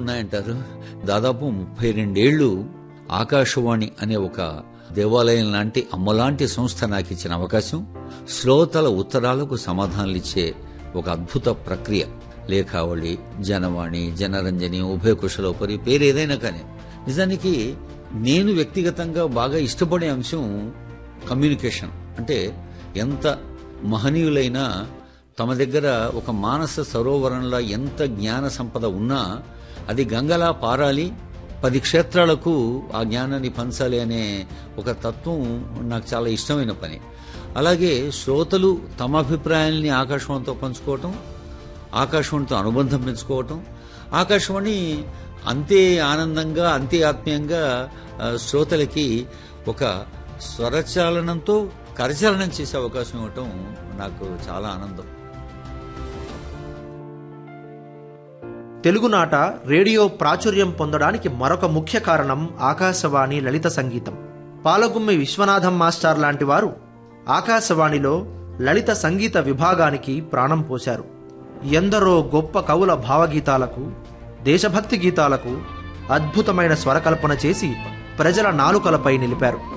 ఉన్నాయంటారు దాదాపు ముప్పై రెండేళ్లు ఆకాశవాణి అనే ఒక దేవాలయం లాంటి అమ్మలాంటి సంస్థ నాకు ఇచ్చిన అవకాశం శ్రోతల ఉత్తరాలకు సమాధానాలు ఇచ్చే ఒక అద్భుత ప్రక్రియ లేఖావళి జనవాణి జనరంజని ఉభయ కుశలోపరి పేరు ఏదైనా కానీ నిజానికి నేను వ్యక్తిగతంగా బాగా ఇష్టపడే అంశం కమ్యూనికేషన్ అంటే ఎంత మహనీయులైనా తమ దగ్గర ఒక మానస సరోవరంలో ఎంత జ్ఞాన సంపద ఉన్నా అది గంగలా పారాలి పది క్షేత్రాలకు ఆ జ్ఞానాన్ని పంచాలి అనే ఒక తత్వం నాకు చాలా ఇష్టమైన పని అలాగే శ్రోతలు తమ అభిప్రాయాల్ని ఆకాశవాణితో పంచుకోవటం ఆకాశవాణితో అనుబంధం పెంచుకోవటం ఆకాశవాణి అంతే ఆనందంగా అంతే ఆత్మీయంగా ఆ, శ్రోతలకి ఒక స్వరచాలనంతో కరచాలనం చేసే అవకాశం ఇవ్వటం నాకు చాలా ఆనందం తెలుగునాట రేడియో ప్రాచుర్యం పొందడానికి మరొక ముఖ్య కారణం ఆకాశవాణి లలిత సంగీతం పాలగుమ్మి విశ్వనాథం మాస్టర్ లాంటి వారు ఆకాశవాణిలో లలిత సంగీత విభాగానికి ప్రాణం పోశారు ఎందరో గొప్ప కవుల భావగీతాలకు దేశభక్తి గీతాలకు అద్భుతమైన స్వరకల్పన చేసి ప్రజల నాలుకలపై నిలిపారు